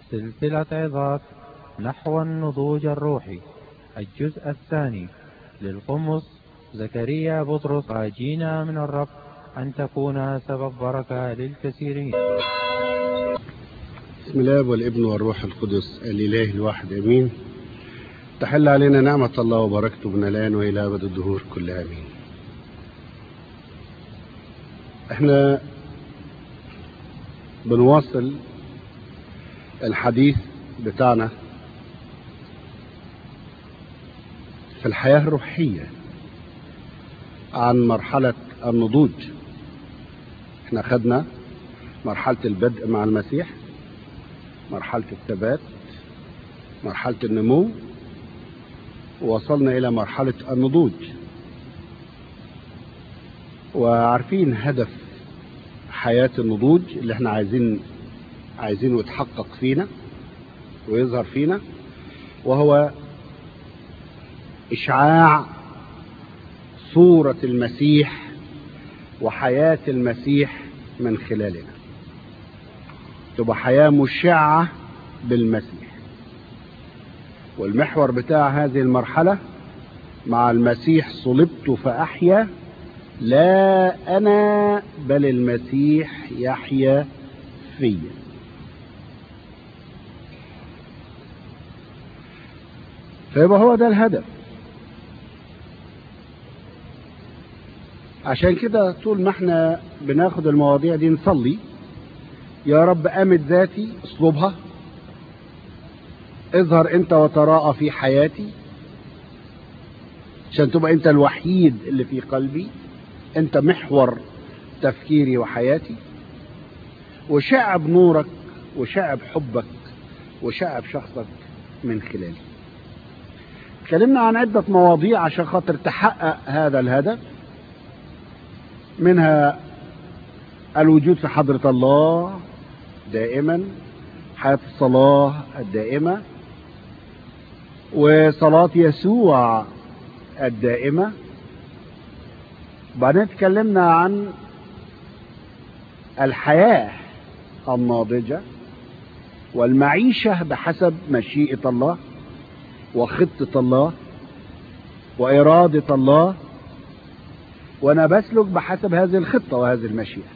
سلسلة عظات نحو النضوج الروحي الجزء الثاني للقمص زكريا بطرس راجينا من الرب أن تكون سبب بركة للكثيرين بسم الله والابن والروح القدس الإله الواحد أمين تحل علينا نعمة الله وبركته من الآن وإلى أبد الدهور كلها أمين احنا بنواصل الحديث بتاعنا في الحياة الروحية عن مرحلة النضوج احنا خدنا مرحلة البدء مع المسيح مرحلة الثبات مرحلة النمو ووصلنا إلى مرحلة النضوج وعارفين هدف حياة النضوج اللي احنا عايزين عايزينه يتحقق فينا ويظهر فينا وهو إشعاع صورة المسيح وحياة المسيح من خلالنا تبقى حياة مشعة بالمسيح والمحور بتاع هذه المرحلة مع المسيح صلبت فأحيا لا أنا بل المسيح يحيا فيا فيبقى هو ده الهدف عشان كده طول ما احنا بناخد المواضيع دي نصلي يا رب أمد ذاتي اصلبها اظهر انت وتراءى في حياتي عشان تبقى انت الوحيد اللي في قلبي انت محور تفكيري وحياتي وشعب نورك وشعب حبك وشعب شخصك من خلالي اتكلمنا عن عدة مواضيع عشان خاطر تحقق هذا الهدف منها الوجود في حضرة الله دائما حياة الصلاة الدائمة وصلاة يسوع الدائمة بعدين اتكلمنا عن الحياة الناضجة والمعيشة بحسب مشيئة الله وخطة الله وإرادة الله وأنا بسلك بحسب هذه الخطة وهذه المشيئة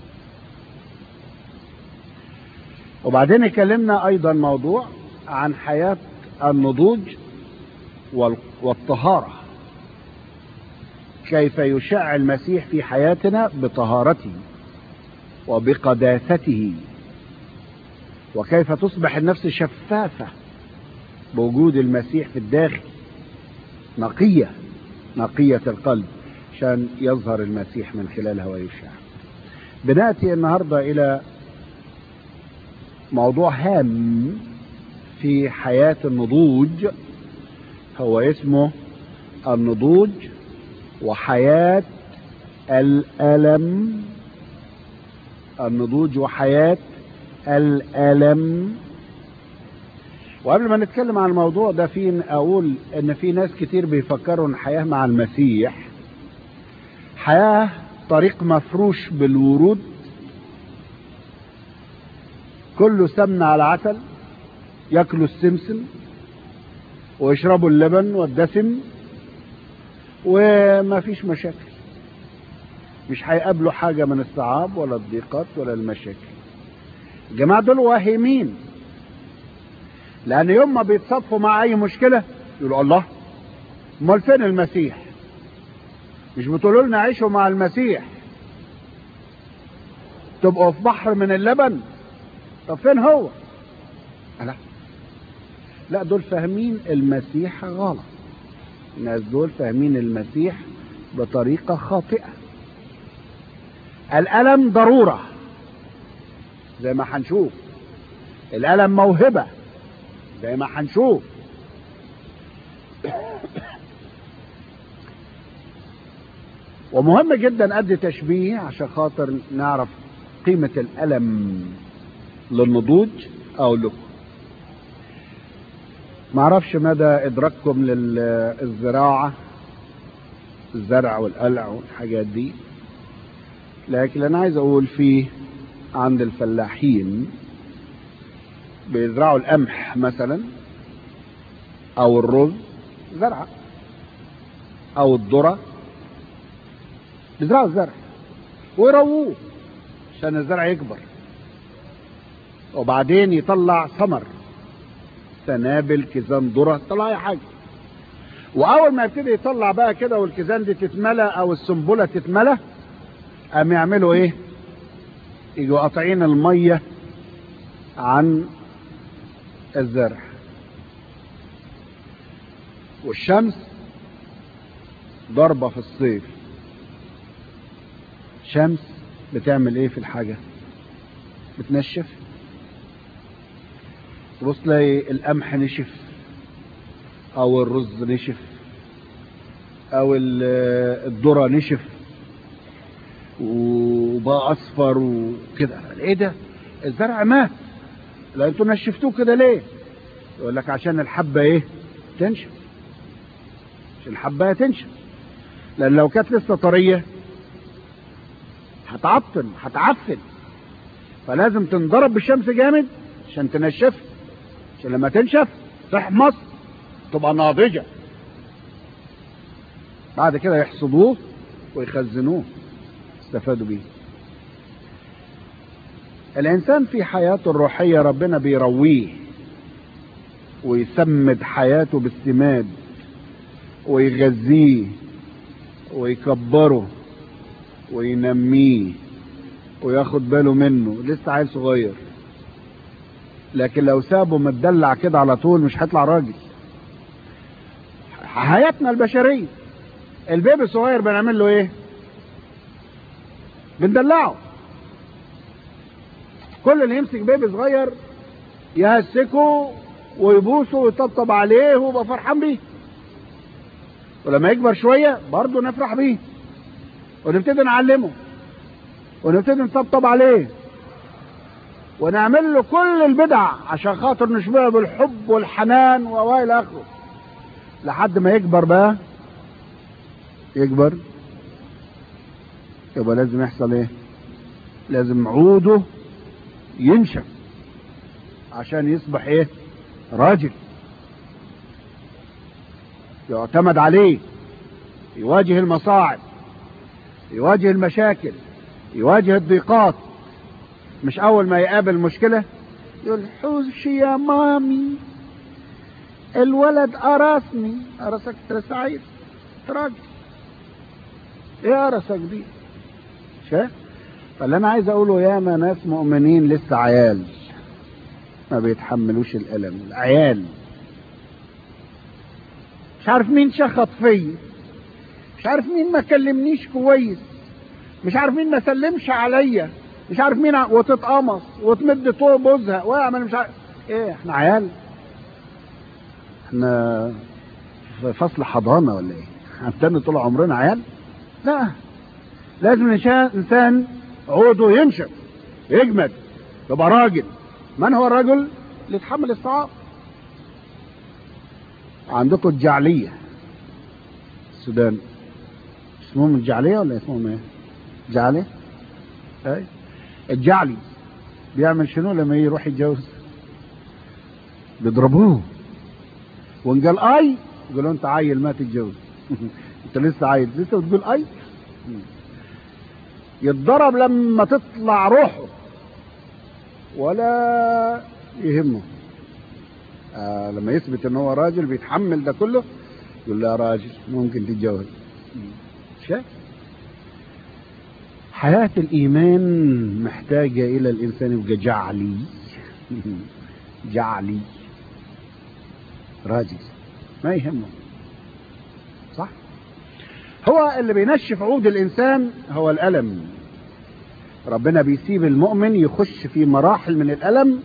وبعدين اتكلمنا أيضا موضوع عن حياة النضوج والطهارة كيف يشع المسيح في حياتنا بطهارته وبقداسته وكيف تصبح النفس شفافة بوجود المسيح في الداخل نقية نقية القلب عشان يظهر المسيح من خلالها ويشع بنأتي النهاردة إلى موضوع هام في حياة النضوج هو اسمه النضوج وحياة الألم النضوج وحياة الألم وقبل ما نتكلم عن الموضوع ده في أقول إن في ناس كتير بيفكروا إن حياة مع المسيح حياة طريق مفروش بالورود كله سمن على عسل ياكلوا السمسم ويشربوا اللبن والدسم وما فيش مشاكل مش هيقابلوا حاجة من الصعاب ولا الضيقات ولا المشاكل الجماعة دول واهمين لأن يوم ما بيتصادفوا مع أي مشكلة يقولوا الله امال فين المسيح مش بتقولوا لنا عيشوا مع المسيح تبقوا في بحر من اللبن طب فين هو لا لا دول فاهمين المسيح غلط الناس دول فاهمين المسيح بطريقة خاطئة الألم ضرورة زي ما هنشوف الألم موهبة زي ما هنشوف ومهم جدا ادي تشبيه عشان خاطر نعرف قيمة الألم للنضوج أو لكم معرفش مدى إدراككم للزراعة الزرع والقلع والحاجات دي لكن أنا عايز أقول فيه عند الفلاحين بيزرعوا القمح مثلا او الرز زرعه او الذره بيزرعوا الزرع ويرووه عشان الزرع يكبر وبعدين يطلع ثمر سنابل كيزان ذره طلع اي حاجه واول ما يبتدي يطلع بقى كده والكيزان دي تتملى او السنبله تتملى قام يعملوا ايه يجوا قاطعين الميه عن الزرع والشمس ضربة في الصيف شمس بتعمل ايه في الحاجة بتنشف تبص تلاقي القمح نشف او الرز نشف او الذرة نشف وبقى اصفر وكده ايه ده الزرع مات لا انتوا نشفتوه كده ليه يقول لك عشان الحبة ايه تنشف عشان الحبايه تنشف لان لو كانت لسه طريه هتعطل هتعفن فلازم تنضرب بالشمس جامد عشان تنشف عشان لما تنشف تحمص تبقى ناضجه بعد كده يحصدوه ويخزنوه استفادوا بيه الانسان في حياته الروحيه ربنا بيرويه ويسمد حياته بالسماد ويغذيه ويكبره وينميه وياخد باله منه لسه عيل صغير لكن لو سابه متدلع كده على طول مش هيطلع راجل حياتنا البشريه البيبي الصغير بنعمل له ايه بندلعه كل اللي يمسك بيبي صغير يهسكه ويبوسه ويطبطب عليه ويبقى فرحان بيه ولما يكبر شوية برضه نفرح بيه ونبتدي نعلمه ونبتدي نطبطب عليه ونعمل له كل البدع عشان خاطر نشبهه بالحب والحنان والى اخره لحد ما يكبر بقى يكبر يبقى لازم يحصل ايه لازم عوده ينشف عشان يصبح ايه راجل يعتمد عليه يواجه المصاعب يواجه المشاكل يواجه الضيقات مش اول ما يقابل مشكلة يقول حوش يا مامي الولد قرصني قرصك سعيد راجل ايه قرصك دي شايف فاللي انا عايز اقوله ياما ناس مؤمنين لسه عيال ما بيتحملوش الالم العيال مش عارف مين شخط فيا مش عارف مين ما كلمنيش كويس مش عارف مين ما سلمش عليا مش عارف مين ع... وتتقمص وتمد طوب وزهق واعمل مش عارف ايه احنا عيال احنا في فصل حضانه ولا ايه عندنا طول عمرنا عيال لا لازم الانسان عوده ينشف يجمد يبقى راجل من هو الرجل اللي يتحمل الصعاب عندكم الجعلية السودان اسمهم الجعلية ولا اسمهم ايه جعلية اي الجعلي بيعمل شنو لما يروح يتجوز بيضربوه وان قال اي يقولوا انت عيل ما تتجوز انت لسه عيل لسه بتقول اي يتضرب لما تطلع روحه ولا يهمه آه لما يثبت ان هو راجل بيتحمل ده كله يقول له راجل ممكن تتجوز شايف حياة الإيمان محتاجة إلى الإنسان يبقى جعلي جعلي راجل ما يهمه صح هو اللي بينشف عود الإنسان هو الألم ربنا بيسيب المؤمن يخش في مراحل من الألم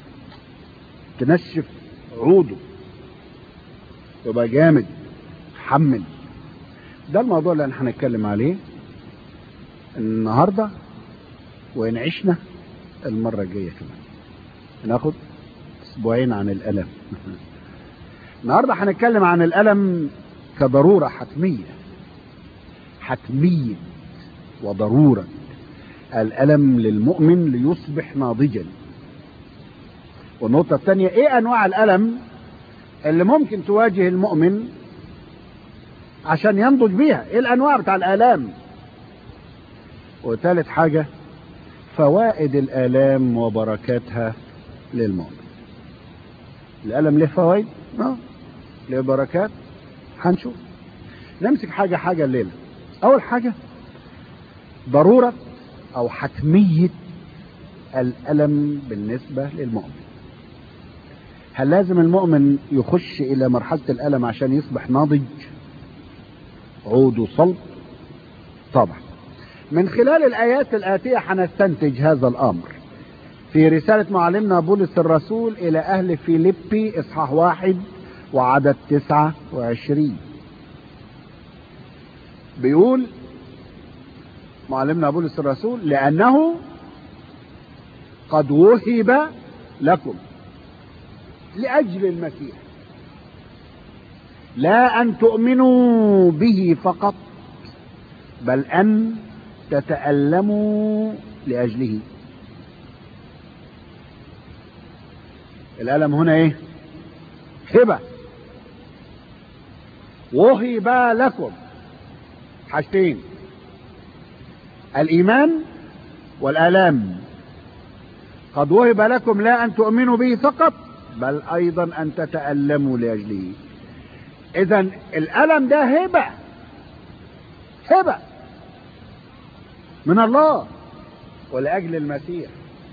تنشف عوده يبقى جامد حمل ده الموضوع اللي احنا هنتكلم عليه النهارده وان عشنا المره الجايه كمان هناخد اسبوعين عن الالم النهارده هنتكلم عن الالم كضروره حتميه حتميه وضروره الالم للمؤمن ليصبح ناضجا والنقطة الثانية ايه انواع الالم اللي ممكن تواجه المؤمن عشان ينضج بيها ايه الانواع بتاع الالام وثالث حاجة فوائد الالام وبركاتها للمؤمن الالم له فوائد اه له بركات هنشوف نمسك حاجة حاجة الليلة اول حاجة ضرورة او حتمية الالم بالنسبة للمؤمن هل لازم المؤمن يخش الى مرحلة الالم عشان يصبح ناضج عود وصلب طبعا من خلال الايات الاتية هنستنتج هذا الامر في رسالة معلمنا بولس الرسول الى اهل فيليبي اصحاح واحد وعدد تسعة وعشرين بيقول معلمنا بولس الرسول لانه قد وهب لكم لاجل المسيح لا ان تؤمنوا به فقط بل ان تتالموا لاجله الالم هنا ايه هبه وهب لكم حاجتين الايمان والالام قد وهب لكم لا ان تؤمنوا به فقط بل ايضا ان تتالموا لاجله اذا الالم ده هبه هبه من الله ولاجل المسيح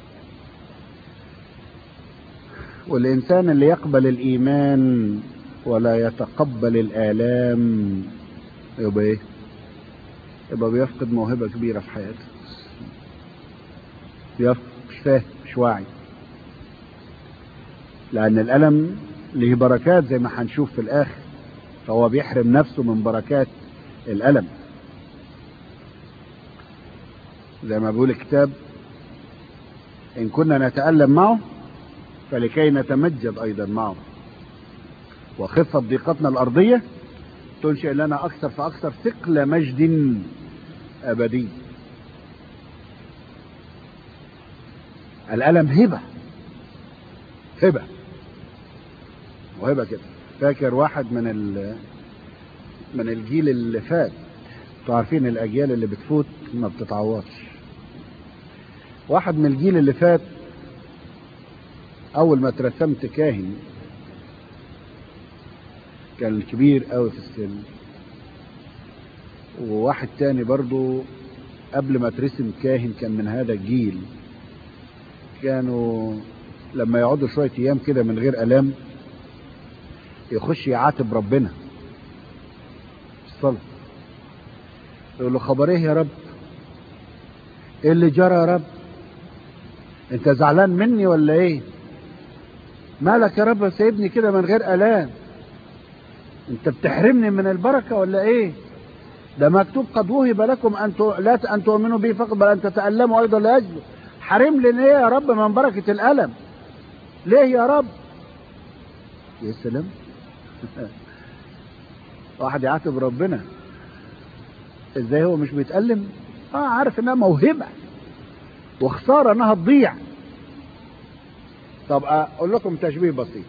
والانسان اللي يقبل الايمان ولا يتقبل الالام يبقى ايه يبقى بيفقد موهبه كبيره في حياته بيفقد مش فاهم مش واعي لان الالم له بركات زي ما هنشوف في الاخر فهو بيحرم نفسه من بركات الالم زي ما بيقول الكتاب ان كنا نتالم معه فلكي نتمجد ايضا معه وخفة ضيقتنا الارضية تنشئ لنا اكثر فاكثر ثقل مجد ابدي الالم هبة هبة وهبة كده فاكر واحد من ال من الجيل اللي فات انتوا عارفين الاجيال اللي بتفوت ما بتتعوضش واحد من الجيل اللي فات اول ما اترسمت كاهن كان كبير قوي في السن وواحد تاني برضو قبل ما اترسم كاهن كان من هذا الجيل كانوا لما يقعدوا شوية ايام كده من غير الام يخش يعاتب ربنا في الصلاة يقول له خبر ايه يا رب ايه اللي جرى يا رب انت زعلان مني ولا ايه مالك يا رب سايبني كده من غير الام انت بتحرمني من البركة ولا ايه ده مكتوب قد وهب لكم ان لا ان تؤمنوا به فقط بل ان تتألموا ايضا لاجله حرم لي ايه يا رب من بركة الالم ليه يا رب يا سلام واحد يعاتب ربنا ازاي هو مش بيتألم اه عارف انها موهبة وخسارة انها تضيع طب اقول لكم تشبيه بسيط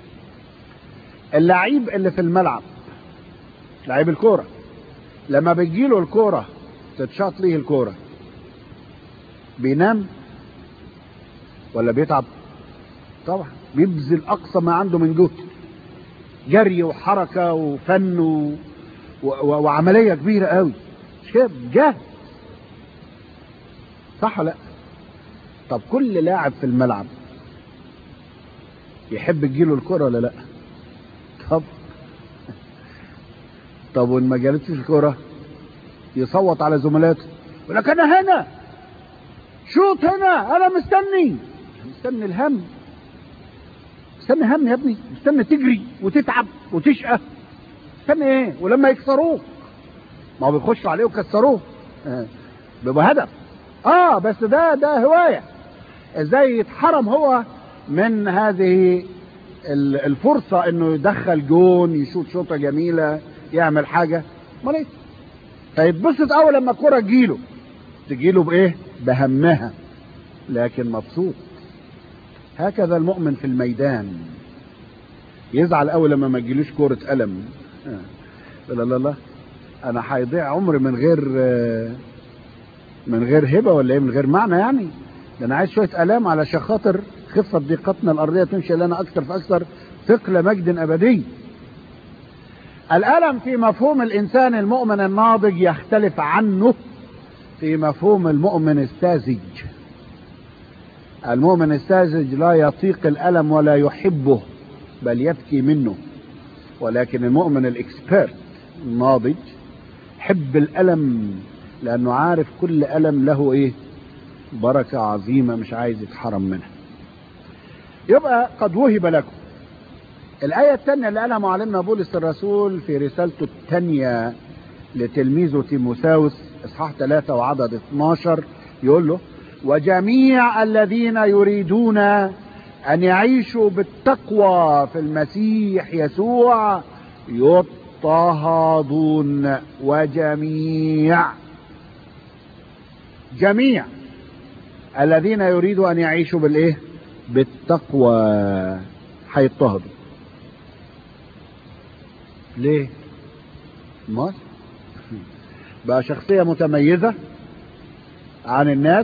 اللعيب اللي في الملعب لعيب الكوره لما بتجيله الكوره تتشاط ليه الكوره بينام ولا بيتعب طبعا بيبذل اقصى ما عنده من جهد جري وحركه وفن و... و... وعمليه كبيره قوي مش كده جهد صح ولا لا طب كل لاعب في الملعب يحب تجيله الكرة ولا لا طب طب وان ما جالتش الكرة يصوت على زملاته يقول لك انا هنا شوط هنا انا مستني مستني الهم مستني هم يا ابني مستني تجري وتتعب وتشقى مستني ايه ولما يكسروك ما هو بيخشوا عليه وكسروه آه. بيبقى هدف اه بس ده ده هوايه ازاي يتحرم هو من هذه الفرصة انه يدخل جون يشوط شوطة جميلة يعمل حاجة امال ايه فيتبسط اول لما الكرة تجيله تجيله بايه بهمها لكن مبسوط هكذا المؤمن في الميدان يزعل قوي لما ما تجيلوش كورة قلم لا لا لا انا هيضيع عمري من غير من غير هبه ولا ايه من غير معنى يعني ده انا عايز شويه الام علشان خاطر خفه ضيقتنا الارضيه تمشي لنا اكثر فاكثر ثقل مجد ابدي الالم في مفهوم الانسان المؤمن الناضج يختلف عنه في مفهوم المؤمن الساذج المؤمن الساذج لا يطيق الالم ولا يحبه بل يبكي منه ولكن المؤمن الاكسبيرت الناضج حب الالم لانه عارف كل الم له ايه بركه عظيمه مش عايز يتحرم منها يبقى قد وهب لكم الآية الثانية اللي قالها معلمنا بولس الرسول في رسالته الثانية لتلميذه تيموساوس إصحاح 3 وعدد 12 يقول له وجميع الذين يريدون أن يعيشوا بالتقوى في المسيح يسوع يضطهدون وجميع جميع الذين يريدوا أن يعيشوا بالإيه؟ بالتقوى هيضطهدوا ليه ما بقى شخصية متميزة عن الناس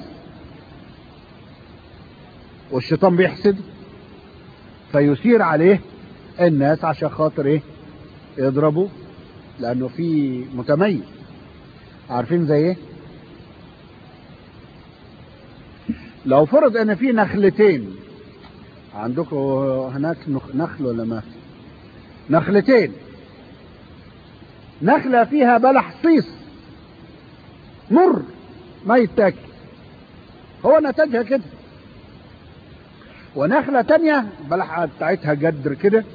والشيطان بيحسد فيثير عليه الناس عشان خاطر ايه يضربوا لانه في متميز عارفين زي ايه لو فرض ان في نخلتين عندكم هناك نخل ولا ما نخلتين نخلة فيها بلح صيص مر ما يتاكل هو نتاجها كده ونخلة تانية بلح بتاعتها جدر كده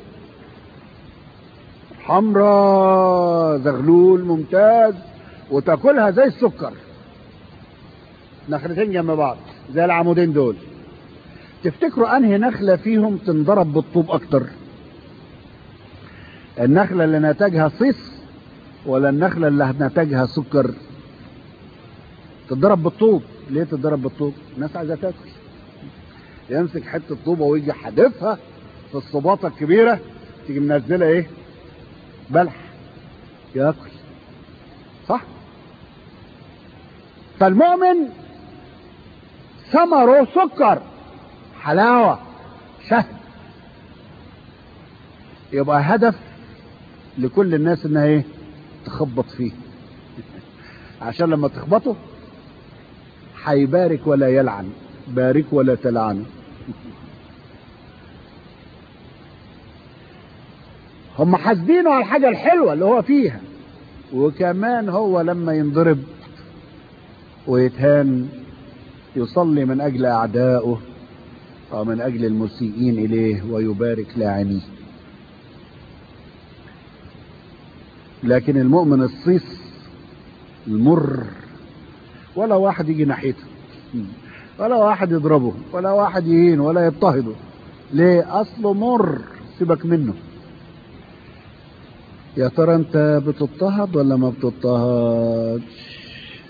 حمراء زغلول ممتاز وتاكلها زي السكر نخلتين جنب بعض زي العمودين دول تفتكروا انهي نخلة فيهم تنضرب بالطوب اكتر النخلة اللي نتاجها صيص ولا النخلة اللي نتاجها سكر تضرب بالطوب ليه تضرب بالطوب الناس عايزة تاكل يمسك حتة طوبة ويجي حادفها في الصباطة الكبيرة تيجي منزلة ايه بلح ياكل صح فالمؤمن ثمره سكر حلاوة شهد يبقى هدف لكل الناس انها ايه تخبط فيه عشان لما تخبطه هيبارك ولا يلعن بارك ولا تلعنه هم حاسدينه على الحاجة الحلوة اللي هو فيها وكمان هو لما ينضرب ويتهان يصلي من أجل أعدائه أو من أجل المسيئين إليه ويبارك لاعنيه لكن المؤمن الصيص المر ولا واحد يجي ناحيته ولا واحد يضربه ولا واحد يهين ولا يضطهده ليه اصله مر سيبك منه يا ترى انت بتضطهد ولا ما بتضطهدش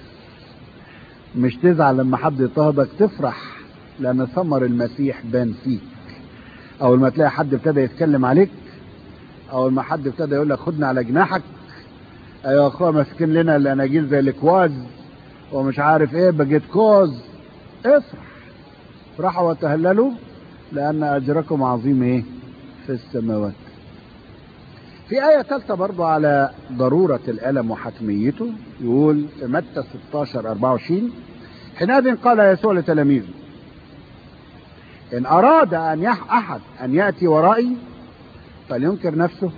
مش تزعل لما حد يضطهدك تفرح لان ثمر المسيح بان فيك اول ما تلاقي حد ابتدى يتكلم عليك اول ما حد ابتدى يقول لك خدنا على جناحك ايوه اخويا ماسكين لنا الاناجيل زي الكواز ومش عارف ايه بجيت كوز افرح افرحوا وتهللوا لان اجركم عظيم ايه في السماوات في آية ثالثة برضو على ضرورة الألم وحتميته يقول في متى 16 24 حينئذ قال يسوع لتلاميذه إن أراد أن يح أحد أن يأتي ورائي فلينكر نفسه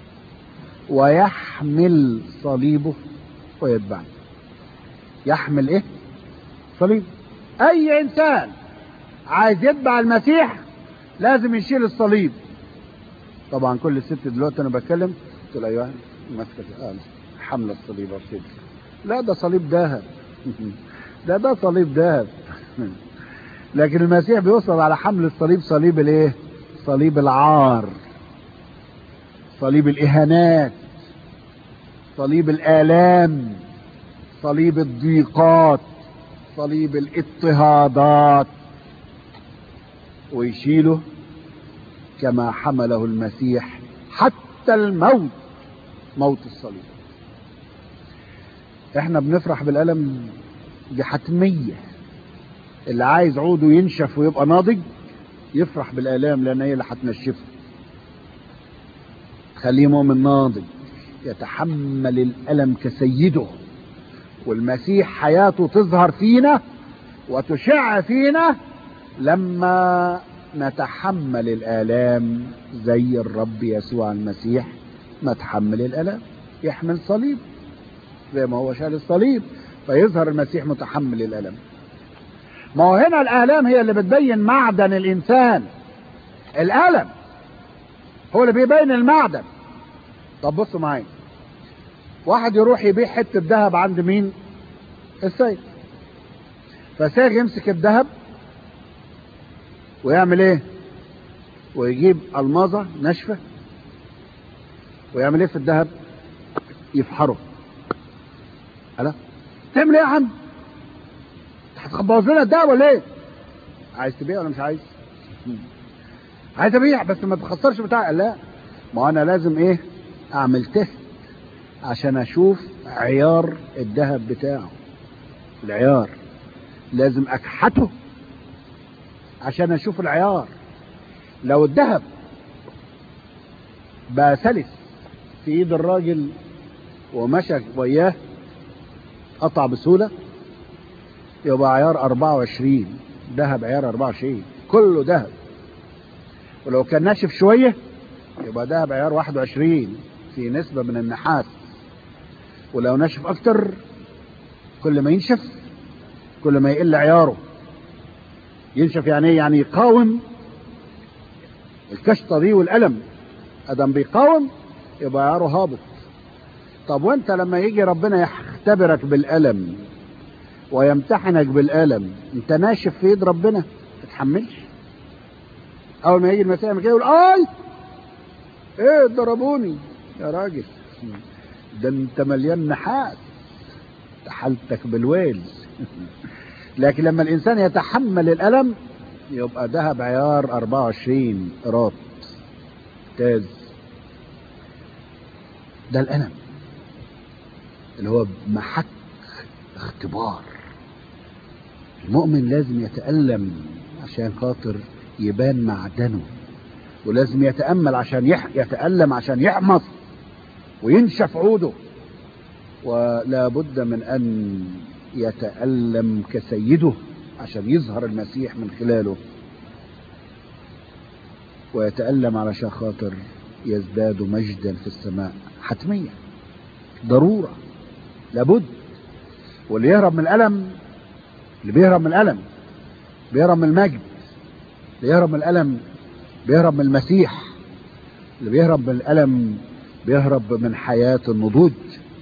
ويحمل صليبه ويتبعني يحمل ايه صليب اي انسان عايز يتبع المسيح لازم يشيل الصليب طبعا كل ست دلوقتي انا بتكلم تقول ايوه ماسكه آه حمل الصليب ارشد لا ده صليب ذهب ده ده صليب ذهب لكن المسيح بيوصل على حمل الصليب صليب الايه صليب العار صليب الاهانات صليب الالام صليب الضيقات صليب الاضطهادات ويشيله كما حمله المسيح حتى الموت موت الصليب احنا بنفرح بالألم دي حتمية اللي عايز عوده ينشف ويبقى ناضج يفرح بالآلام لأن هي اللي هتنشفه خليه مؤمن ناضج يتحمل الألم كسيده والمسيح حياته تظهر فينا وتشع فينا لما نتحمل الآلام زي الرب يسوع المسيح ما تحمل الآلام يحمل صليب زي ما هو شال الصليب فيظهر المسيح متحمل الألم ما هو هنا الآلام هي اللي بتبين معدن الإنسان الألم هو اللي بيبين المعدن طب بصوا معايا واحد يروح يبيع حتة ذهب عند مين السيد فساغ يمسك الذهب ويعمل ايه ويجيب الماظة ناشفة ويعمل ايه في الذهب يفحره ألا تعمل ايه يا عم هتخبص لنا الدهب ولا ايه عايز تبيع ولا مش عايز عايز ابيع بس ما تخسرش بتاع لا ما انا لازم ايه اعمل تيست عشان اشوف عيار الذهب بتاعه العيار لازم اكحته عشان اشوف العيار لو الذهب بقى سلس في ايد الراجل ومشى وياه قطع بسهوله يبقى عيار 24 ذهب عيار 24 كله ذهب ولو كان ناشف شويه يبقى ذهب عيار 21 في نسبه من النحاس ولو ناشف اكتر كل ما ينشف كل ما يقل عياره ينشف يعني ايه يعني يقاوم الكشطه دي والالم ادم بيقاوم يبقى عياره هابط طب وانت لما يجي ربنا يختبرك بالالم ويمتحنك بالالم انت ناشف في ايد ربنا ما تتحملش اول ما يجي المسيح كده يقول اي ايه ضربوني يا راجل ده انت مليان نحاس حالتك بالويل لكن لما الانسان يتحمل الالم يبقى ذهب عيار 24 قراط ممتاز ده الالم اللي هو محك اختبار المؤمن لازم يتألم عشان خاطر يبان معدنه ولازم يتأمل عشان يح... يتألم عشان يحمص وينشف عوده ولا بد من أن يتألم كسيده عشان يظهر المسيح من خلاله ويتألم علشان خاطر يزداد مجدا في السماء حتمية ضرورة لابد واللي يهرب من الألم اللي بيهرب من الألم بيهرب من المجد اللي يهرب من الألم بيهرب من المسيح اللي بيهرب من الألم بيهرب من حياة النضوج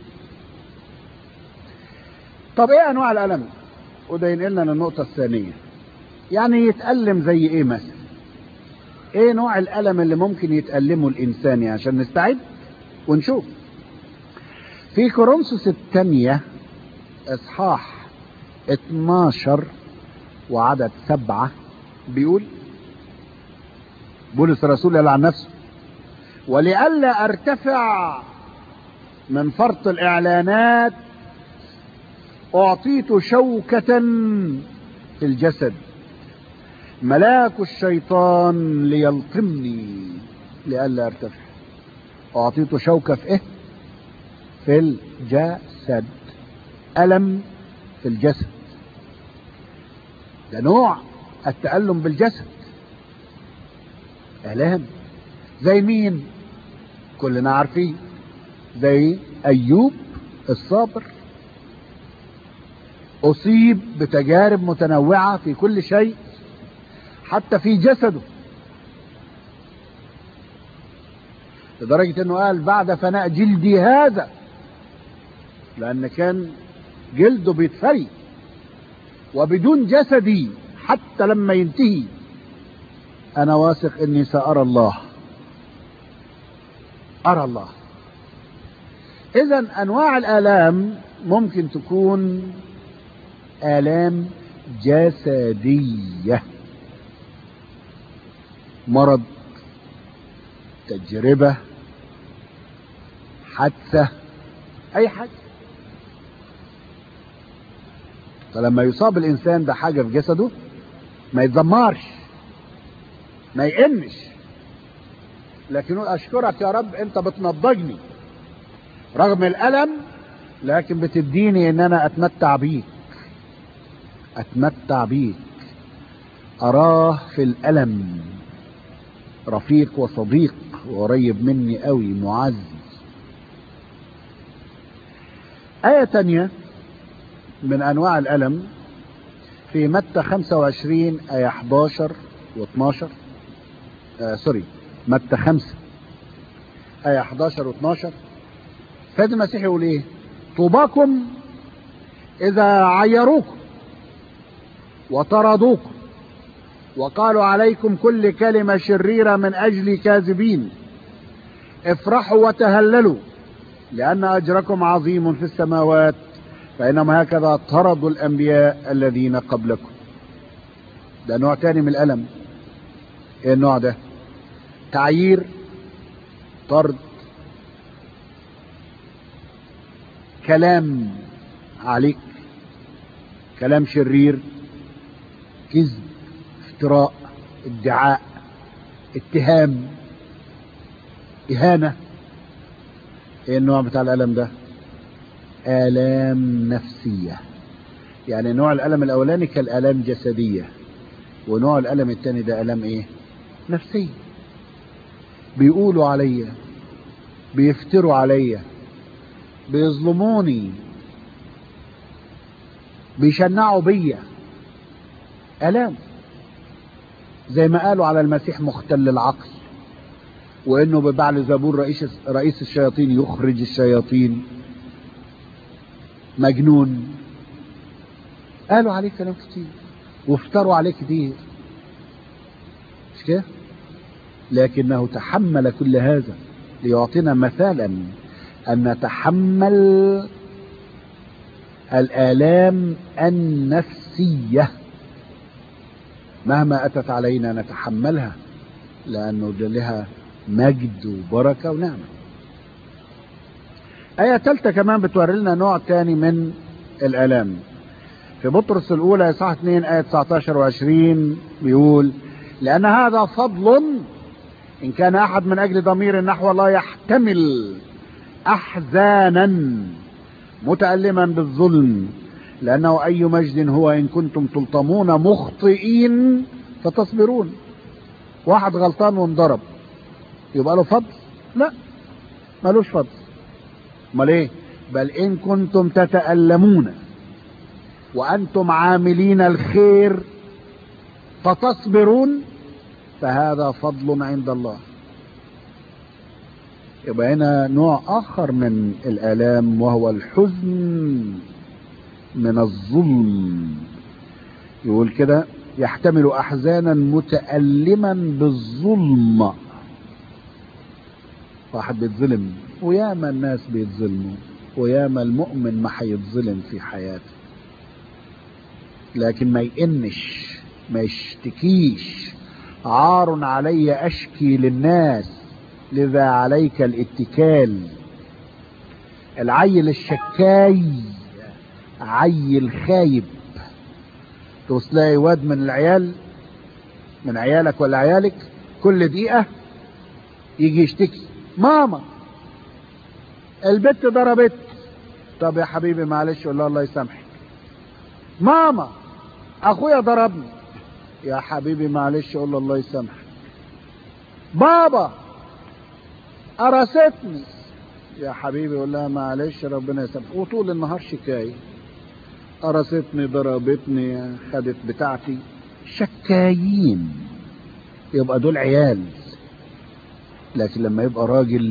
طب ايه انواع الالم وده ينقلنا للنقطة الثانية يعني يتألم زي ايه مثلا ايه نوع الالم اللي ممكن يتألمه الانسان يعني عشان نستعد ونشوف في كورنثوس الثانية اصحاح 12 وعدد سبعة بيقول بولس الرسول قال عن نفسه ولئلا ارتفع من فرط الاعلانات اعطيت شوكة في الجسد ملاك الشيطان ليلطمني لئلا ارتفع اعطيت شوكة في ايه في الجسد الم في الجسد ده نوع التألم بالجسد الام زي مين كلنا عارفين زي ايوب الصابر اصيب بتجارب متنوعة في كل شيء حتى في جسده لدرجة انه قال بعد فناء جلدي هذا لان كان جلده بيتفري وبدون جسدي حتى لما ينتهي انا واثق اني سارى الله ارى الله اذا انواع الالام ممكن تكون الام جسديه مرض تجربة حادثة أي حاجة فلما يصاب الإنسان بحاجة في جسده ما يتذمرش ما يئنش لكن يقول أشكرك يا رب أنت بتنضجني رغم الألم لكن بتديني إن أنا أتمتع بيك أتمتع بيك أراه في الألم رفيق وصديق وقريب مني قوي معزز آية تانية من أنواع الألم في متى 25 آية 11 و12 آه سوري متى 5 آية 11 و12 سيد المسيح يقول إيه طوباكم إذا عيروكم وطردوكم وقالوا عليكم كل كلمة شريرة من أجل كاذبين افرحوا وتهللوا لأن أجركم عظيم في السماوات فإنما هكذا طردوا الأنبياء الذين قبلكم ده نوع تاني من الألم ايه النوع ده تعيير طرد كلام عليك كلام شرير كذب افتراء ادعاء اتهام اهانة ايه النوع بتاع الالم ده الام نفسية يعني نوع الالم الاولاني كالالام جسدية ونوع الالم الثاني ده الام ايه نفسية بيقولوا عليا بيفتروا عليا بيظلموني بيشنعوا بيا الام زي ما قالوا على المسيح مختل العقل وانه ببعل زبور رئيس رئيس الشياطين يخرج الشياطين مجنون قالوا عليه كلام كتير وافتروا عليه كتير مش كده لكنه تحمل كل هذا ليعطينا مثالا ان نتحمل الالام النفسيه مهما أتت علينا نتحملها لأنه لها مجد وبركة ونعمة آية ثالثة كمان بتوري لنا نوع تاني من الآلام في بطرس الأولى إصحاح 2 آية 19 و20 بيقول لأن هذا فضل إن كان أحد من أجل ضمير نحو الله يحتمل أحزانا متألما بالظلم لأنه أي مجد هو إن كنتم تلطمون مخطئين فتصبرون واحد غلطان وانضرب يبقى له فضل لا ملوش فضل امال ايه بل ان كنتم تتألمون وانتم عاملين الخير فتصبرون فهذا فضل عند الله يبقى هنا نوع اخر من الالام وهو الحزن من الظلم يقول كده يحتمل احزانا متألما بالظلم واحد بيتظلم وياما الناس بيتظلموا وياما المؤمن ما هيتظلم في حياته لكن ما يئنش ما يشتكيش عار علي اشكي للناس لذا عليك الاتكال العيل الشكاي عيل خايب تلاقي واد من العيال من عيالك ولا عيالك كل دقيقة يجي يشتكي ماما البت ضربت طب يا حبيبي معلش قول الله يسامحك ماما اخويا ضربني يا حبيبي معلش قول الله يسامحك بابا قرصتني يا حبيبي قول لها معلش ربنا يسامحك وطول النهار شكايه قرصتني ضربتني خدت بتاعتي شكايين يبقى دول عيال لكن لما يبقى راجل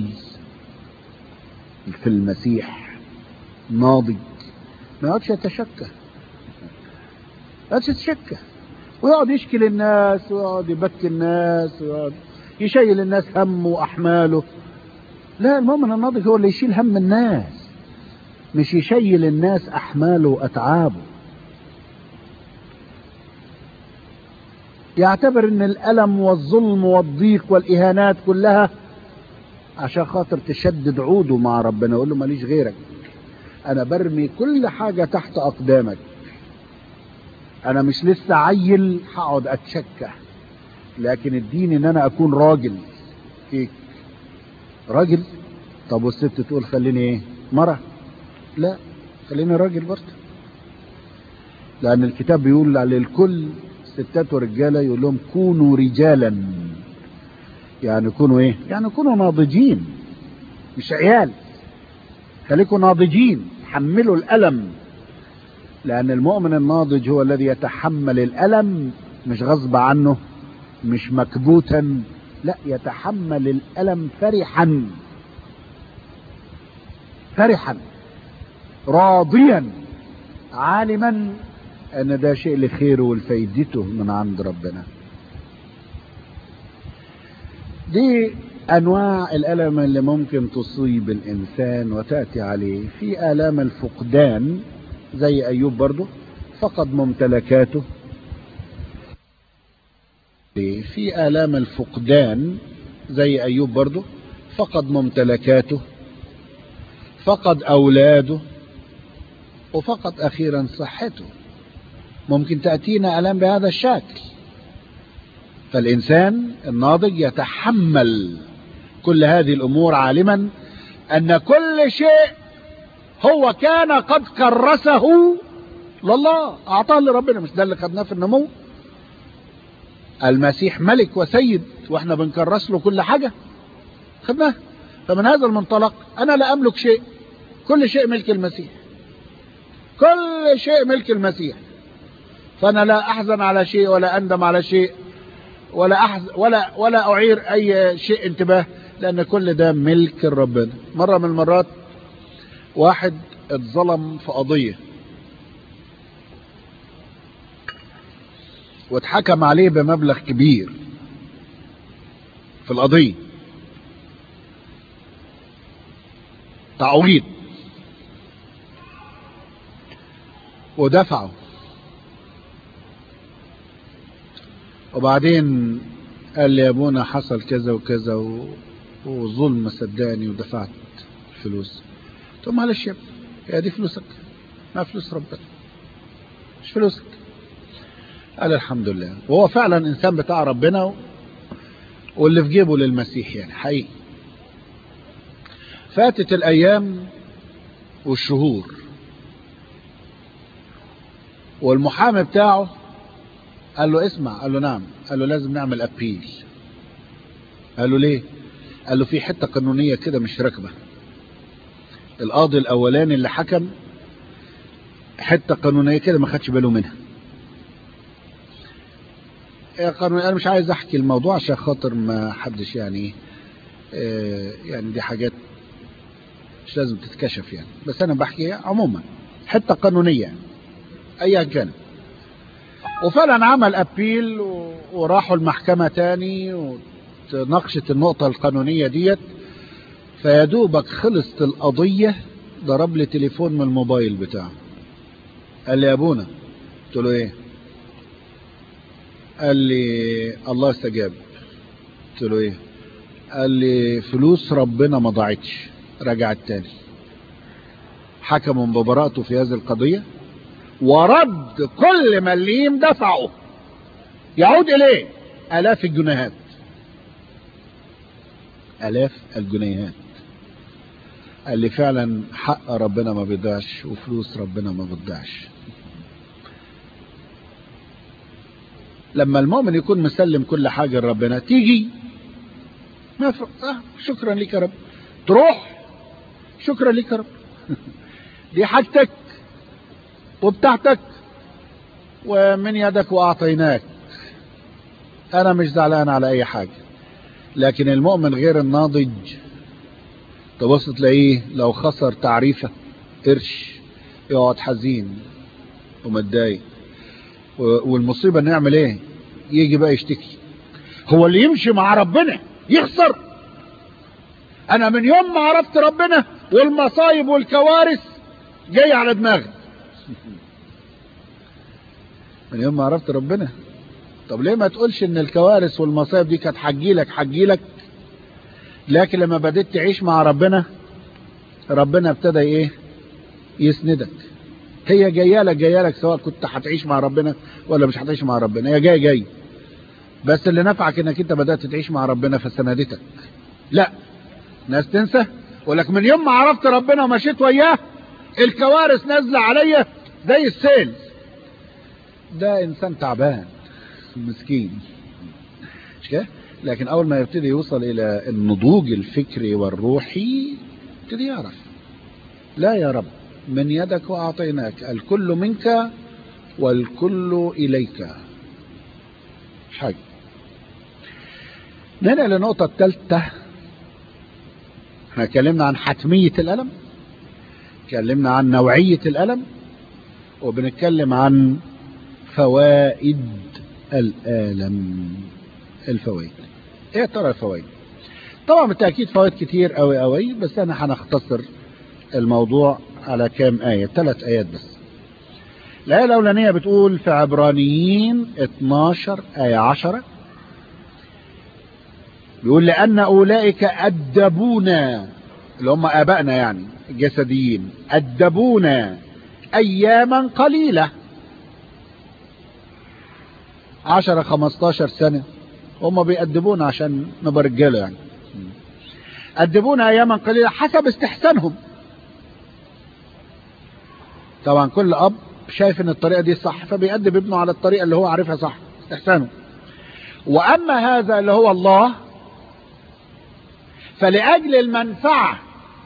في المسيح ناضج ما يقعدش يتشكى ما يقعدش يتشكى ويقعد يشكي للناس ويقعد يبكي الناس ويقعد يشيل الناس همه واحماله لا المؤمن الناضج هو اللي يشيل هم الناس مش يشيل الناس احماله واتعابه يعتبر ان الالم والظلم والضيق والاهانات كلها عشان خاطر تشدد عوده مع ربنا يقول له ماليش غيرك انا برمي كل حاجه تحت اقدامك انا مش لسه عيل هقعد اتشكى لكن اديني ان انا اكون راجل فيك راجل طب والست تقول خليني ايه مرة لا خليني راجل برضه لان الكتاب بيقول للكل ستات ورجاله يقول لهم كونوا رجالا يعني كونوا ايه يعني كونوا ناضجين مش عيال خليكم ناضجين حملوا الالم لان المؤمن الناضج هو الذي يتحمل الالم مش غصب عنه مش مكبوتا لا يتحمل الالم فرحا فرحا راضيا عالما ان ده شيء لخيره ولفايدته من عند ربنا دي انواع الالم اللي ممكن تصيب الانسان وتاتي عليه في الام الفقدان زي ايوب برضه فقد ممتلكاته في الام الفقدان زي ايوب برضه فقد ممتلكاته فقد اولاده وفقد اخيرا صحته ممكن تاتينا الام بهذا الشكل فالانسان الناضج يتحمل كل هذه الامور عالما ان كل شيء هو كان قد كرسه لله اعطاه لربنا مش ده اللي خدناه في النمو المسيح ملك وسيد واحنا بنكرس له كل حاجه خدناه فمن هذا المنطلق انا لا املك شيء كل شيء ملك المسيح كل شيء ملك المسيح فانا لا احزن على شيء ولا اندم على شيء ولا أحزن ولا ولا اعير اي شيء انتباه لان كل ده ملك ربنا مره من المرات واحد اتظلم في قضيه واتحكم عليه بمبلغ كبير في القضيه تعويض ودفعه وبعدين قال لي يا ابونا حصل كذا وكذا و... وظلم صدقني ودفعت الفلوس قلت له معلش يا ابني هي دي فلوسك ما فلوس ربنا مش فلوسك قال الحمد لله وهو فعلا انسان بتاع ربنا و... واللي في جيبه للمسيح يعني حقيقي فاتت الايام والشهور والمحامي بتاعه قال له اسمع قال له نعم قال له لازم نعمل ابيل قال له ليه قال له في حتة قانونية كده مش راكبة القاضي الاولاني اللي حكم حتة قانونية كده ما خدش باله منها يا قانون انا مش عايز احكي الموضوع عشان خاطر ما حدش يعني اه يعني دي حاجات مش لازم تتكشف يعني بس انا بحكي عموما حتة قانونية يعني ايا كانت وفعلا عمل ابيل وراحوا المحكمة تاني وتناقشت النقطة القانونية ديت فيدوبك خلصت القضية ضرب لي تليفون من الموبايل بتاعه قال لي يا ابونا قلت له ايه قال لي الله استجاب قلت له ايه قال لي فلوس ربنا ما ضاعتش رجعت تاني حكموا ببراءته في هذه القضيه ورد كل مليم دفعه يعود اليه الاف الجنيهات الاف الجنيهات قال لي فعلا حق ربنا ما بيضيعش وفلوس ربنا ما بتضيعش لما المؤمن يكون مسلم كل حاجة لربنا تيجي ما ف... آه شكرا لك يا رب تروح شكرا لك يا رب دي حاجتك وبتاعتك ومن يدك واعطيناك انا مش زعلان على اي حاجة لكن المؤمن غير الناضج تبص تلاقيه لو خسر تعريفة قرش يقعد حزين ومتضايق والمصيبة انه يعمل ايه يجي بقى يشتكي هو اللي يمشي مع ربنا يخسر انا من يوم ما عرفت ربنا والمصايب والكوارث جاي على دماغي من يوم ما عرفت ربنا طب ليه ما تقولش ان الكوارث والمصايب دي كانت حجيلك حجيلك لكن لما بديت تعيش مع ربنا ربنا ابتدى ايه يسندك هي جايه لك جايه لك سواء كنت هتعيش مع ربنا ولا مش هتعيش مع ربنا هي جايه جاي بس اللي نفعك انك انت بدات تعيش مع ربنا فسندتك لا ناس تنسى ولك من يوم ما عرفت ربنا ومشيت وياه الكوارث نازله عليا زي السيل ده انسان تعبان مسكين مش كده لكن اول ما يبتدي يوصل الى النضوج الفكري والروحي يبتدي يعرف لا يا رب من يدك واعطيناك الكل منك والكل اليك حاجة ننقل للنقطة الثالثة احنا اتكلمنا عن حتمية الألم اتكلمنا عن نوعية الألم وبنتكلم عن فوائد الألم الفوائد ايه ترى الفوائد طبعا بالتأكيد فوائد كتير قوي قوي بس انا هنختصر الموضوع على كام آية ثلاث آيات بس الآية الأولانية بتقول في عبرانيين 12 آية 10 بيقول لأن أولئك أدبونا اللي هم آبائنا يعني الجسديين أدبونا أياما قليلة 10 15 سنة هم بيأدبونا عشان نبقى رجاله يعني أدبونا أياما قليلة حسب استحسانهم طبعا كل أب شايف ان الطريقة دي صح فبيأدب ابنه على الطريقة اللي هو عارفها صح استحسانه وأما هذا اللي هو الله فلأجل المنفعة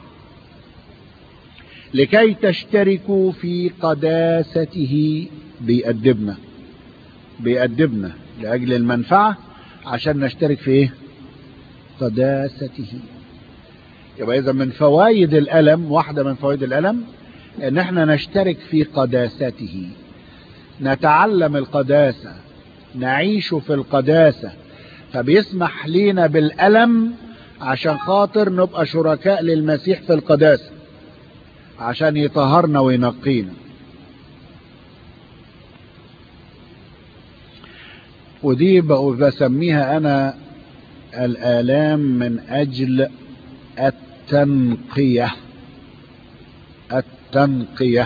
لكي تشتركوا في قداسته بيأدبنا بيأدبنا لأجل المنفعة عشان نشترك في ايه قداسته يبقى إذا من فوائد الألم واحدة من فوائد الألم ان احنا نشترك في قداسته نتعلم القداسة نعيش في القداسة فبيسمح لينا بالألم عشان خاطر نبقى شركاء للمسيح في القداسة عشان يطهرنا وينقينا ودي بسميها انا الآلام من اجل التنقيه التنقية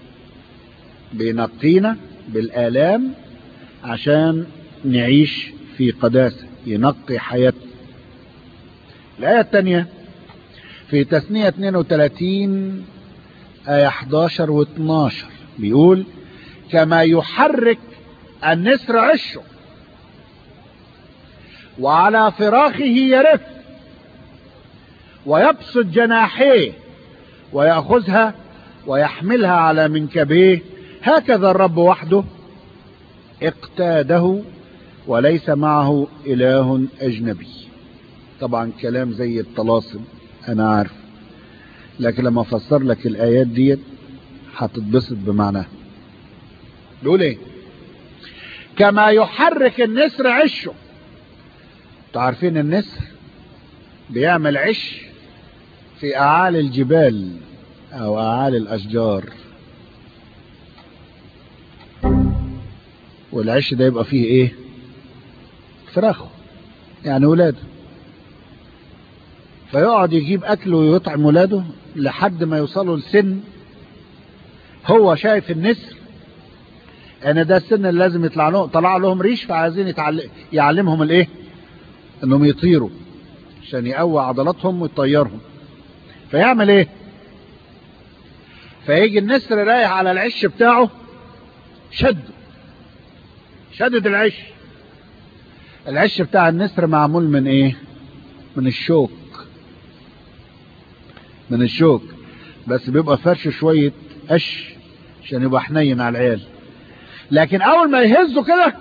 بينقينا بالآلام عشان نعيش في قداسة ينقي حياتنا الآية الثانية في تثنية 32 آية 11 و 12 بيقول كما يحرك النسر عشه وعلى فراخه يرف ويبسط جناحيه ويأخذها ويحملها على منكبيه هكذا الرب وحده اقتاده وليس معه إله أجنبي طبعا كلام زي الطلاسم أنا عارف لكن لما أفسر لك الآيات ديت هتتبسط بمعناها بيقول ايه كما يحرك النسر عشه تعرفين النسر بيعمل عش في أعالي الجبال أو أعالي الأشجار والعش ده يبقى فيه إيه فراخه يعني ولاده فيقعد يجيب أكله ويطعم ولاده لحد ما يوصلوا لسن هو شايف النسر ان ده السن اللي لازم يطلع لهم طلع لهم ريش فعايزين يتعلم يعلمهم الايه انهم يطيروا عشان يقوي عضلاتهم ويطيرهم فيعمل ايه فيجي النسر رايح على العش بتاعه شده شدد العش العش بتاع النسر معمول من ايه من الشوك من الشوك بس بيبقى فرش شوية قش عشان يبقى حنين على العيال لكن اول ما يهزوا كده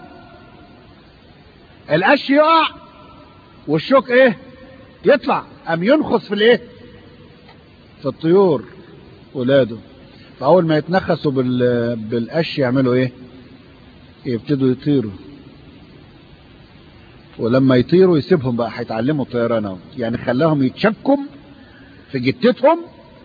القش يقع والشوك ايه يطلع ام ينخص في الايه في الطيور ولاده فاول ما يتنخسوا بال... بالقش يعملوا ايه يبتدوا يطيروا ولما يطيروا يسيبهم بقى هيتعلموا الطيران اهو يعني خلاهم يتشكوا في جتتهم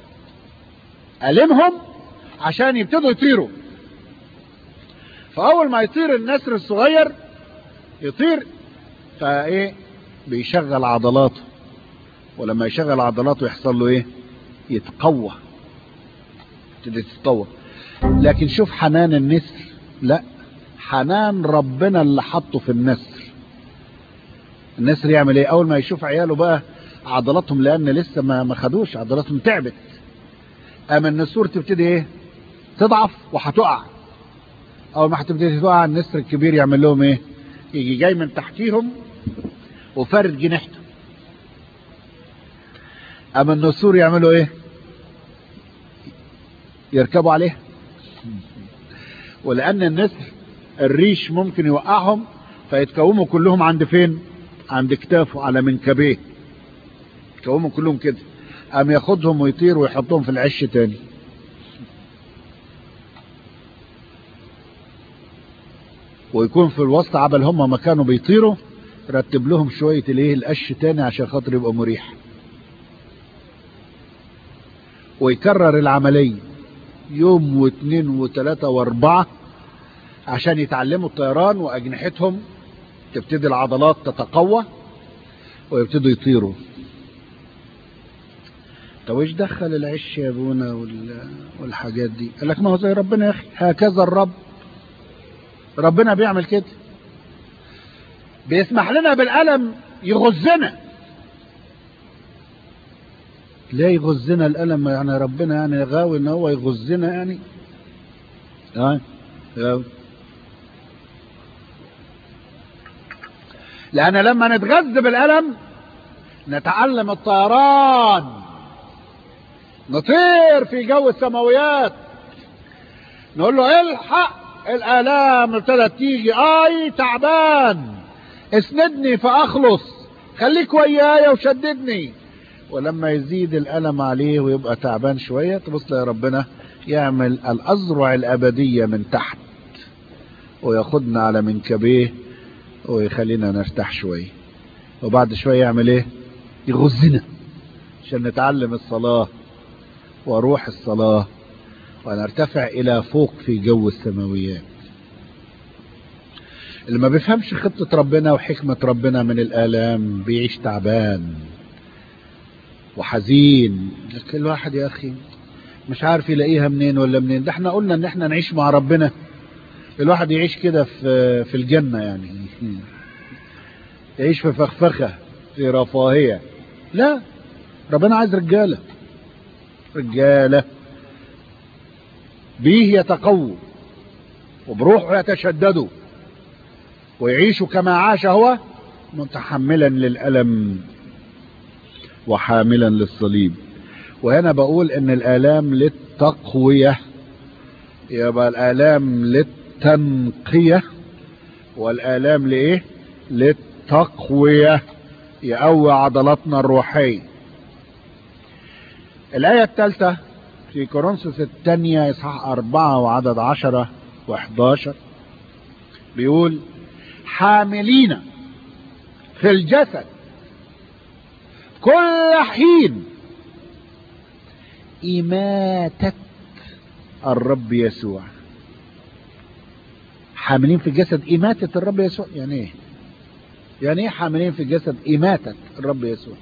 ألمهم عشان يبتدوا يطيروا فأول ما يطير النسر الصغير يطير فايه بيشغل عضلاته ولما يشغل عضلاته يحصل له ايه يتقوى تبتدي تتقوى لكن شوف حنان النسر لا حنان ربنا اللي حطه في النسر النسر يعمل ايه اول ما يشوف عياله بقى عضلاتهم لان لسه ما ما خدوش عضلاتهم تعبت اما النسور تبتدي ايه تضعف وهتقع اول ما هتبتدي تقع النسر الكبير يعمل لهم ايه يجي جاي من تحتيهم وفارد جناحته اما النسور يعملوا ايه يركبوا عليه ولان النسر الريش ممكن يوقعهم فيتكوموا كلهم عند فين عند كتافه على منكبيه يتكوموا كلهم كده قام ياخدهم ويطير ويحطهم في العش تاني ويكون في الوسط عبل هم ما كانوا بيطيروا رتب لهم شوية الايه القش تاني عشان خاطر يبقى مريح ويكرر العملية يوم واثنين وثلاثة واربعة عشان يتعلموا الطيران واجنحتهم تبتدي العضلات تتقوى ويبتدوا يطيروا طب ايش دخل العش يا ابونا وال- والحاجات دي قال لك ما هو زي ربنا يا اخي هكذا الرب ربنا بيعمل كده بيسمح لنا بالألم يغزنا لا يغزنا الألم يعني ربنا يعني غاوي ان هو يغزنا يعني اه غاوي لأن لما نتغذى بالألم نتعلم الطيران نطير في جو السماويات نقول له الحق الآلام ابتدت تيجي اي تعبان اسندني فاخلص خليك ويايا وشددني ولما يزيد الألم عليه ويبقى تعبان شوية تبص يا ربنا يعمل الأزرع الأبدية من تحت وياخدنا على منكبيه ويخلينا نرتاح شوية وبعد شوية يعمل ايه يغزنا عشان نتعلم الصلاة وروح الصلاة ونرتفع إلى فوق في جو السماويات اللي ما بيفهمش خطة ربنا وحكمة ربنا من الآلام بيعيش تعبان وحزين كل واحد يا أخي مش عارف يلاقيها منين ولا منين ده احنا قلنا ان احنا نعيش مع ربنا الواحد يعيش كده في في الجنة يعني يعيش في فخفخة في رفاهية لا ربنا عايز رجالة رجالة بيه يتقووا وبروحه يتشددوا ويعيشوا كما عاش هو متحملا للألم وحاملا للصليب وهنا بقول ان الآلام للتقوية يبقى الآلام للتنقية والآلام لإيه للتقوية يقوي عضلاتنا الروحية الآية الثالثة في كورنثوس الثانية إصحاح أربعة وعدد عشرة وحداشر بيقول حاملين في الجسد كل حين إماتة الرب يسوع حاملين في الجسد إماتة الرب يسوع يعني إيه يعني إيه حاملين في الجسد إماتة الرب يسوع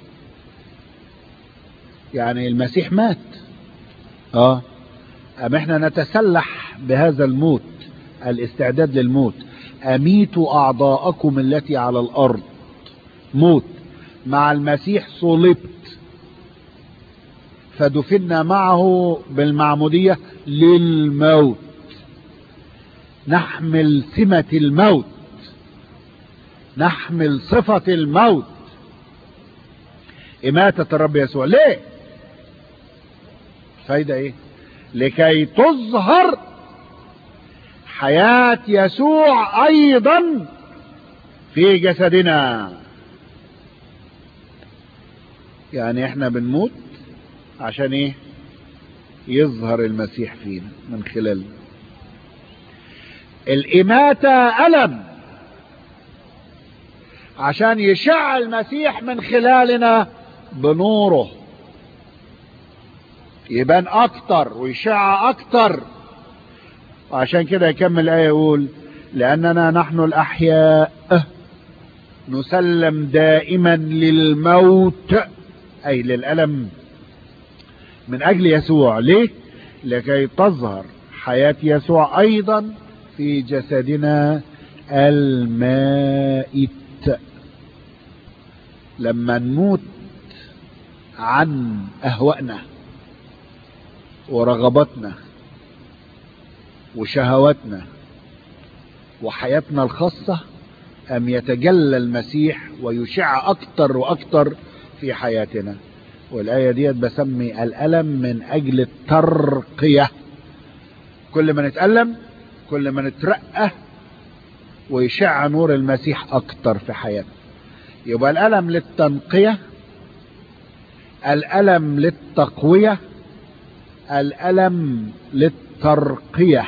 يعني المسيح مات اه أم احنا نتسلح بهذا الموت الاستعداد للموت أميتوا أعضاءكم التي على الأرض موت مع المسيح صلبت فدفنا معه بالمعمودية للموت نحمل سمة الموت نحمل صفة الموت إماتة الرب يسوع ليه فايدة ايه لكي تظهر حياة يسوع ايضا في جسدنا يعني احنا بنموت عشان ايه يظهر المسيح فينا من خلالنا الاماتة الم عشان يشع المسيح من خلالنا بنوره يبان اكتر ويشع اكتر وعشان كده يكمل الايه يقول لاننا نحن الاحياء نسلم دائما للموت أي للألم من أجل يسوع ليه؟ لكي تظهر حياة يسوع أيضا في جسدنا المائت لما نموت عن أهوائنا ورغباتنا وشهواتنا وحياتنا الخاصة أم يتجلى المسيح ويشع أكتر وأكتر في حياتنا والآية ديت بسمي الألم من أجل الترقية كل ما نتألم كل ما نترقى ويشع نور المسيح أكتر في حياتنا يبقى الألم للتنقية الألم للتقوية الألم للترقية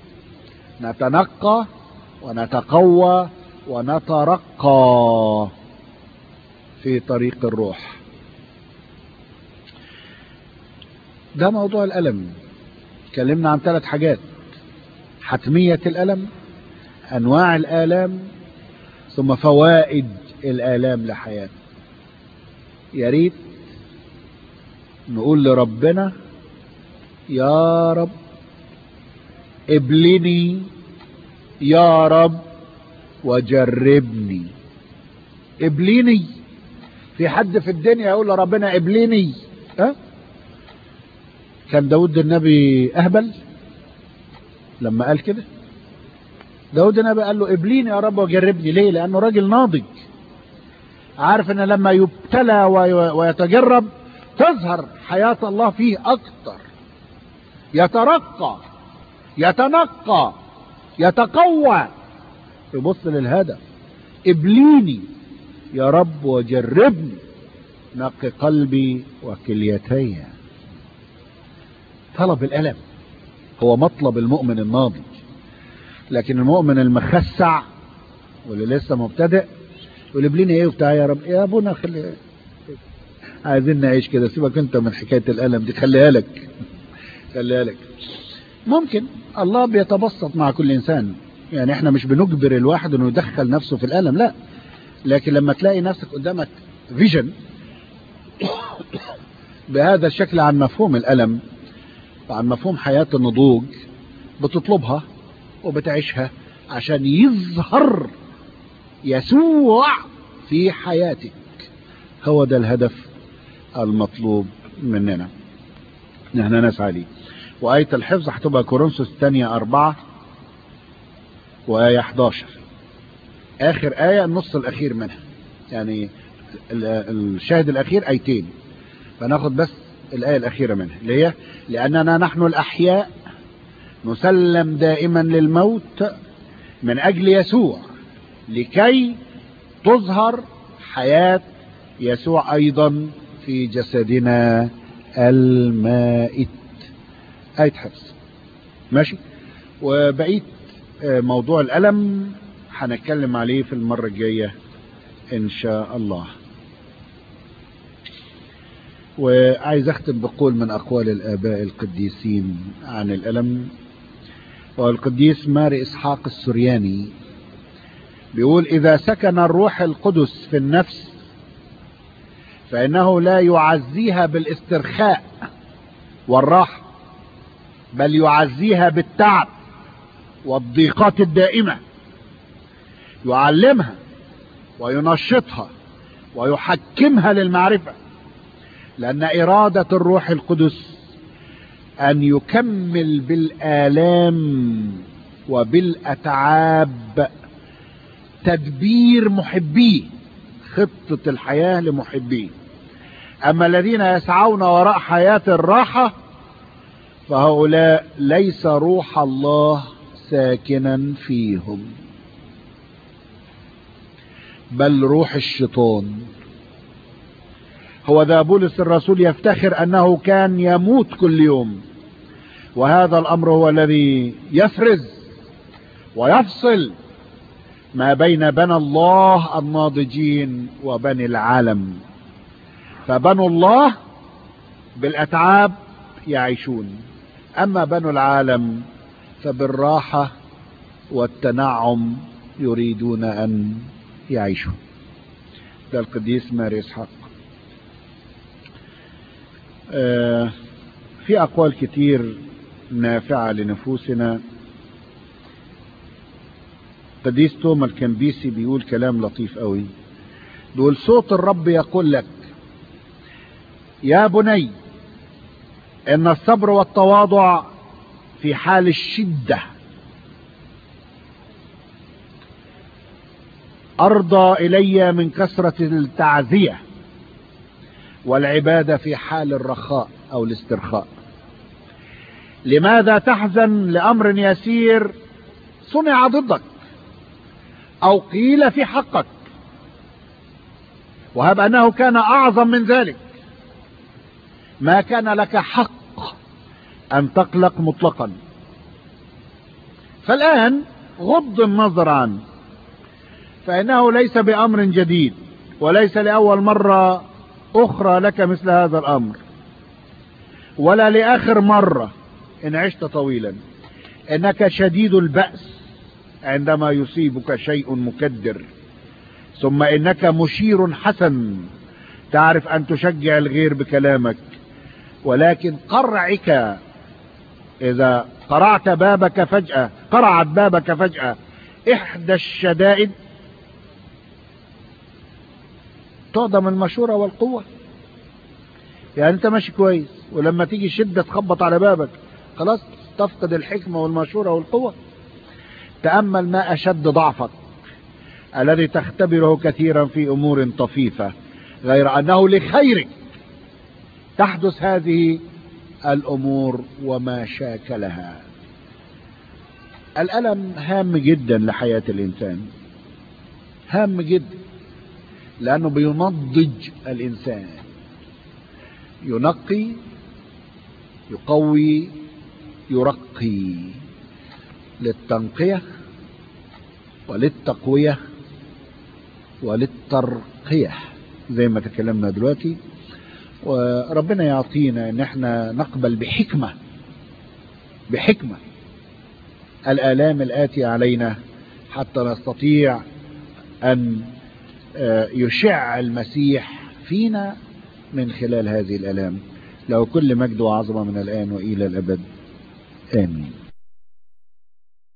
نتنقى ونتقوى ونترقى في طريق الروح ده موضوع الألم اتكلمنا عن ثلاث حاجات حتمية الألم أنواع الآلام ثم فوائد الآلام لحياتنا يا ريت نقول لربنا يا رب ابلني يا رب وجربني ابليني في حد في الدنيا يقول لربنا ابليني ها كان داود النبي اهبل لما قال كده داود النبي قال له ابليني يا رب وجربني ليه لانه راجل ناضج عارف ان لما يبتلى ويتجرب تظهر حياة الله فيه اكتر يترقى يتنقى يتقوى يبص للهدف ابليني يا رب وجربني نقي قلبي وكليتي طلب الألم هو مطلب المؤمن الناضج لكن المؤمن المخسع واللي لسه مبتدئ يقول ابليني ايه وبتاع يا رب يا ابونا خلي عايزين نعيش كده سيبك انت من حكايه الالم دي خليها لك خليها لك ممكن الله بيتبسط مع كل انسان يعني احنا مش بنجبر الواحد انه يدخل نفسه في الالم لا لكن لما تلاقي نفسك قدامك فيجن بهذا الشكل عن مفهوم الالم وعن مفهوم حياة النضوج بتطلبها وبتعيشها عشان يظهر يسوع في حياتك هو ده الهدف المطلوب مننا نحن نسعى ليه وآية الحفظ هتبقى كورنثوس الثانية أربعة وآية 11 آخر آية النص الأخير منها يعني الشاهد الأخير آيتين فناخد بس الآية الأخيرة منها اللي هي لأننا نحن الأحياء نسلم دائما للموت من أجل يسوع لكي تظهر حياة يسوع أيضا في جسدنا المائت آية حفظ ماشي وبقيت موضوع الألم هنتكلم عليه في المرة الجاية إن شاء الله وعايز أختم بقول من أقوال الآباء القديسين عن الألم والقديس ماري إسحاق السرياني بيقول إذا سكن الروح القدس في النفس فإنه لا يعزيها بالاسترخاء والراحة بل يعزيها بالتعب والضيقات الدائمة يعلمها وينشطها ويحكمها للمعرفة لأن إرادة الروح القدس أن يكمل بالآلام وبالأتعاب تدبير محبيه خطة الحياة لمحبيه أما الذين يسعون وراء حياة الراحة فهؤلاء ليس روح الله ساكنا فيهم بل روح الشيطان هو ذا بولس الرسول يفتخر أنه كان يموت كل يوم وهذا الأمر هو الذي يفرز ويفصل ما بين بنى الله الناضجين وبني العالم فبنو الله بالأتعاب يعيشون أما بنو العالم فبالراحة والتنعم يريدون أن يعيشوا ده القديس ماري اسحاق آه في اقوال كتير نافعة لنفوسنا قديس توما الكنبيسي بيقول كلام لطيف قوي بيقول صوت الرب يقول لك يا بني ان الصبر والتواضع في حال الشدة ارضى الي من كثرة التعزية والعبادة في حال الرخاء او الاسترخاء لماذا تحزن لامر يسير صنع ضدك او قيل في حقك وهب انه كان اعظم من ذلك ما كان لك حق ان تقلق مطلقا فالان غض النظر عنه فانه ليس بامر جديد وليس لاول مرة اخرى لك مثل هذا الامر ولا لاخر مرة ان عشت طويلا انك شديد البأس عندما يصيبك شيء مكدر ثم انك مشير حسن تعرف ان تشجع الغير بكلامك ولكن قرعك اذا قرعت بابك فجأة قرعت بابك فجأة احدى الشدائد تعدم المشورة والقوة يعني انت ماشي كويس ولما تيجي شدة تخبط على بابك خلاص تفقد الحكمة والمشورة والقوة تأمل ما أشد ضعفك الذي تختبره كثيرا في أمور طفيفة غير أنه لخيرك تحدث هذه الأمور وما شاكلها الألم هام جدا لحياة الإنسان هام جدا لأنه بينضج الإنسان ينقي يقوي يرقي للتنقية وللتقوية وللترقية زي ما تكلمنا دلوقتي وربنا يعطينا ان احنا نقبل بحكمة بحكمة الآلام الآتية علينا حتى نستطيع أن يشع المسيح فينا من خلال هذه الآلام له كل مجد وعظمة من الآن وإلى الأبد آمين